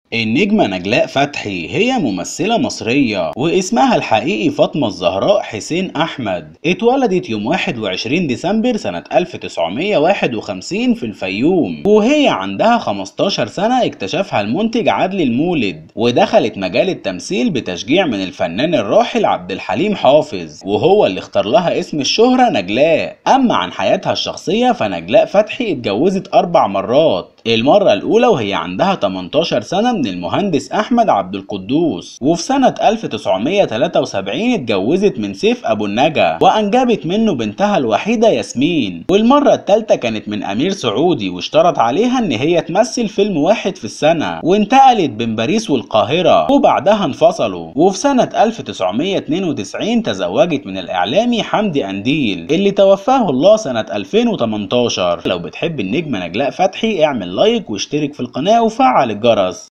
النجمة نجلاء فتحي هي ممثلة مصرية واسمها الحقيقي فاطمة الزهراء حسين أحمد اتولدت يوم 21 ديسمبر سنة 1951 في الفيوم وهي عندها 15 سنة اكتشفها المنتج عدلي المولد ودخلت مجال التمثيل بتشجيع من الفنان الراحل عبد الحليم حافظ وهو اللي اختار لها اسم الشهرة نجلاء أما عن حياتها الشخصية فنجلاء فتحي اتجوزت أربع مرات المرة الأولى وهي عندها 18 سنة من المهندس أحمد عبد القدوس وفي سنة 1973 اتجوزت من سيف أبو النجا وأنجبت منه بنتها الوحيدة ياسمين والمرة الثالثة كانت من أمير سعودي واشترط عليها إن هي تمثل فيلم واحد في السنة وانتقلت بين باريس والقاهرة وبعدها انفصلوا وفي سنة 1992 تزوجت من الإعلامي حمدي أنديل اللي توفاه الله سنة 2018 لو بتحب النجمة نجلاء فتحي اعمل لايك واشترك في القناة وفعل الجرس